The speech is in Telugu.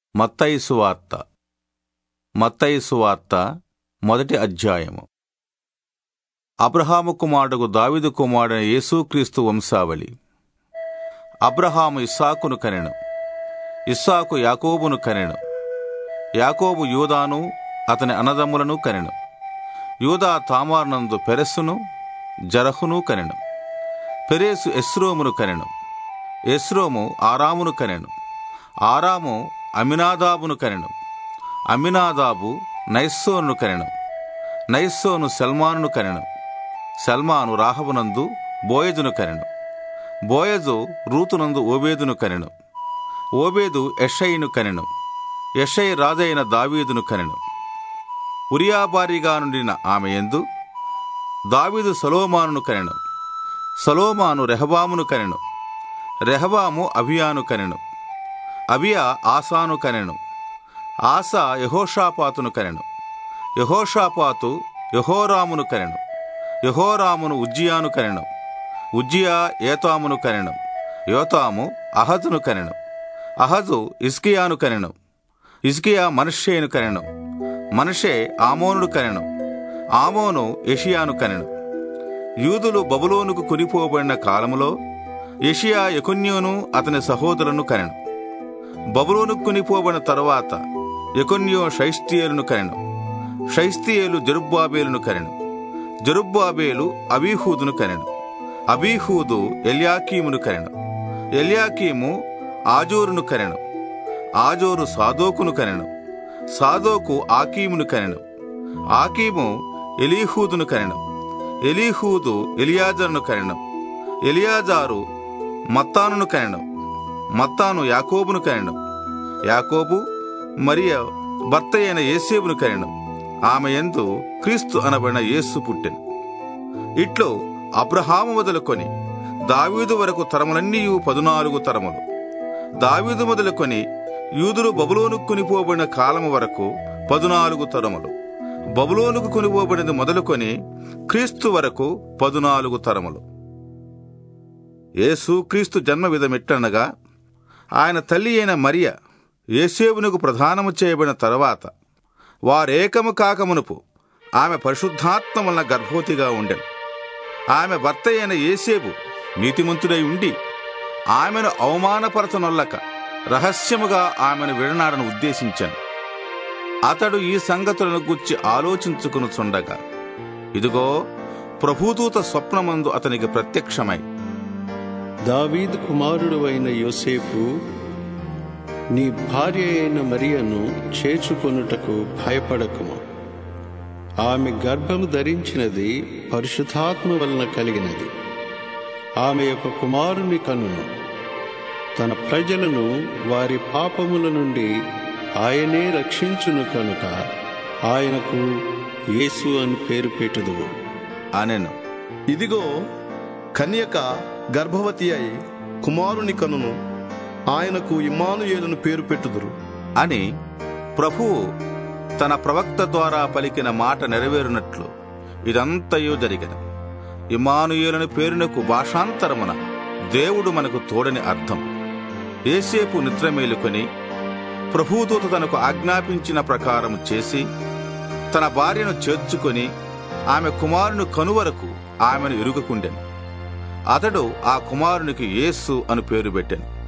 మత్తయి సువార్త మత్తయి సువార్త మొదటి అధ్యాయము అబ్రహాము కుమారుడు దావిదు కుమారుడైన యేసుక్రీస్తు వంశావళి అబ్రహాము ఇస్సాకును కనెను ఇస్సాకు యాకోబును కనెను యాకోబు యూదాను అతని అన్నదమ్ములను కనెను యూదా తామార్నందు పెరెస్సును జరహును కనెను పెరేసు ఎస్రోమును కనెను ఎస్రోము ఆరామును కనెను ఆరాము అమినాదాబును కనెను అమినాదాబు నైస్సోను కనెను నైస్సోను సల్మానును కనెను సల్మాను రాహబునందు బోయజును కనెను బోయజు రూతునందు ఓబేదును కనెను ఓబేదు ఎషయిను కనెను ఎషయి రాజైన దావీదును కనెను ఉరియాబారిగా నుండిన ఆమె ఎందు దావీదు సలోమానును కనెను సలోమాను రెహబామును కనెను రెహబాము అభియాను కనెను అబియా ఆసాను కనెను ఆసా యహోషాపాతును కనెను యహోషాపాతు యహోరామును కనెను యహోరామును ఉజ్జియాను కనెను ఉజ్జియా ఏతామును కనెను యోతాము అహజును కనెను అహజు ఇస్కియాను కనెను ఇస్కియా మనషేను కనెను మనషే ఆమోనుడు కనెను ఆమోను యషియాను కనెను యూదులు బబులోనుకు కొనిపోబడిన కాలములో యషియా యకున్యోను అతని సహోదరులను కనెను బబులోనుకు కొనిపోబడిన తరువాత యకున్యో షైస్తియేలును కనెను షైస్తియేలు జరుబ్బాబేలును కనెను జరుబ్బాబేలు అబీహూదును కనెను అబీహూదు ఎల్యాకీమును కనెను ఎల్యాకీము ఆజోరును కనెను ఆజోరు సాదోకును కనెను సాదోకు ఆకీమును కనెను ఆకీము ఎలీహూదును కనెను ఎలీహూదు ఎలియాజరును కనెను ఎలియాజారు మత్తానును కనెను మత్తాను యాకోబును కనెను యాకోబు మరియ భర్త అయిన యేసేబును కనెను ఆమె ఎందు క్రీస్తు అనబడిన యేసు పుట్టెను ఇట్లో అబ్రహాము మొదలుకొని దావీదు వరకు తరములన్నీ పదునాలుగు తరములు దావీదు మొదలుకొని యూదులు బబులోనుకు కొనిపోబడిన కాలము వరకు పదునాలుగు తరములు బబులోనుకు కొనిపోబడినది మొదలుకొని క్రీస్తు వరకు పదునాలుగు తరములు యేసు క్రీస్తు జన్మ విధమిట్టనగా ఆయన తల్లి అయిన మరియ యేసేవునకు ప్రధానము చేయబడిన తరువాత వారేకము కాకమునుపు ఆమె పరిశుద్ధాత్మ వలన గర్భవతిగా ఉండెను ఆమె భర్త అయిన ఏసేబు నీతిమంతుడై ఉండి ఆమెను అవమానపరచనొల్లక రహస్యముగా ఆమెను విడనాడను ఉద్దేశించాను అతడు ఈ సంగతులను గుచ్చి ఆలోచించుకునుచుండగా ఇదిగో ప్రభుదూత స్వప్నమందు అతనికి ప్రత్యక్షమై దావీదు కుమారుడు అయిన యోసేపు నీ భార్య అయిన మరియను చేర్చుకొనుటకు భయపడకుము ఆమె గర్భము ధరించినది పరిశుద్ధాత్మ వలన కలిగినది ఆమె యొక్క కుమారుని కనును తన ప్రజలను వారి పాపముల నుండి ఆయనే రక్షించును కనుక ఆయనకు యేసు అని పేరు పెట్టుదువు అనెను ఇదిగో కన్యక గర్భవతి అయి కుమారుని కనును ఆయనకు ఇమ్మానుయేలును పేరు పెట్టుదురు అని ప్రభువు తన ప్రవక్త ద్వారా పలికిన మాట నెరవేరునట్లు ఇదంతయో జరిగిన ఇమానుయేలుని పేరునకు భాషాంతరమున దేవుడు మనకు తోడని అర్థం ఏసేపు నిద్ర మేలుకొని ప్రభుదూత తనకు ఆజ్ఞాపించిన ప్రకారం చేసి తన భార్యను చేర్చుకొని ఆమె కుమారుని కనువరకు ఆమెను ఇరుగుకుండెను అతడు ఆ కుమారునికి యేసు అను పేరు పెట్టెను